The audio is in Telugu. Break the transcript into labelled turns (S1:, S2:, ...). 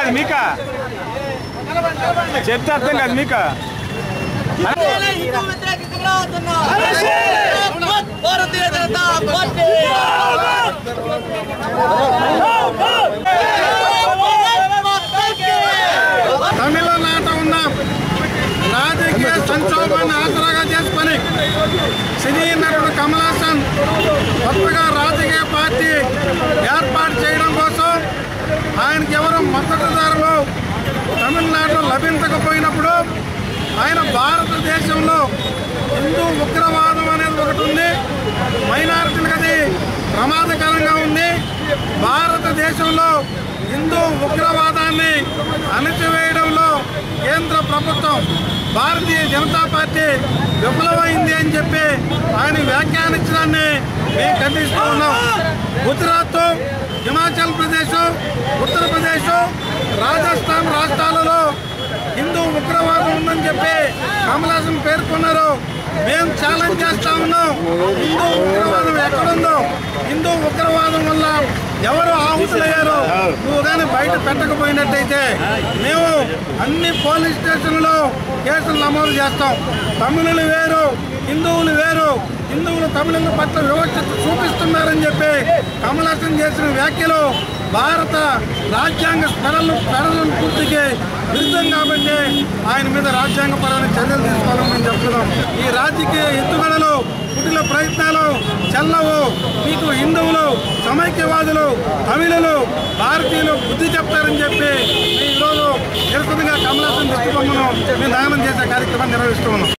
S1: కాదు మీకా చెప్తే అర్థం కాదు మీకా
S2: హిందూ వ్యతిరేక కమలాసన భారతీయ జనతా పార్టీ
S3: తమిళనాట ఉన్న రాజకీయ సంక్షోభాన్ని ఆసరాగా చేసుకొని సినీ నటుడు కమల్ హాసన్ కొత్తగా రాజకీయ పార్టీ ఏర్పాటు చేయడం కోసం ఆయనకి ఎవరు మద్దతుదారులు తమిళనాడులో లభించకపోయినప్పుడు ఆయన భారతదేశంలో హిందూ ఉగ్రవాదం అనేది ఒకటి ఉంది మైనారిటీలకు అది ప్రమాదకరంగా ఉంది భారతదేశంలో హిందూ ఉగ్రవాదాన్ని అణచివేయడంలో కేంద్ర ప్రభుత్వం భారతీయ జనతా పార్టీ విఫలమైంది అని చెప్పి ఆయన వ్యాఖ్యానించడాన్ని మేము ఖండిస్తూ ఉన్నాం గుజరాత్ హిమాచల్ ప్రదేశ్ ఉత్తరప్రదేశ్ రాజస్థాన్ రాష్ట్రాలలో హిందూ ఉగ్రవాదం ఉందని చెప్పి కమల్ హాసన్ పేర్కొన్నారు మేము ఛాలెంజ్ చేస్తా ఉన్నాం హిందూ ఉగ్రవాదం ఎక్కడుందో హిందూ ఉగ్రవాదం వల్ల ఎవరు ఆహుతులయ్యారో నువ్వు కానీ బయట పెట్టకపోయినట్టయితే మేము అన్ని పోలీస్ స్టేషన్లో కేసులు నమోదు చేస్తాం తమిళులు వేరు హిందువులు వేరు హిందువులు తమిళుల పట్ల వివక్ష చూపిస్తున్నారని చెప్పి కమల్ హాసన్ చేసిన వ్యాఖ్యలు భారత రాజ్యాంగ స్మరణలు స్మరణల పూర్తికి విరుద్ధం కాబట్టి ఆయన మీద రాజ్యాంగపరమైన చర్యలు తీసుకోవాలని మేము చెప్తున్నాం ఈ రాజకీయ ఎత్తుగడలు పుట్టిన ప్రయత్నాలు చెల్లవు మీకు హిందువులు సమైక్యవాదులు తమిళులు భారతీయులు బుద్ధి చెప్తారని చెప్పి మేము ఈరోజు నిరసనగా కమలాసన్ దిష్టిబొమ్మను మేము దహనం చేసే కార్యక్రమాన్ని నిర్వహిస్తున్నాం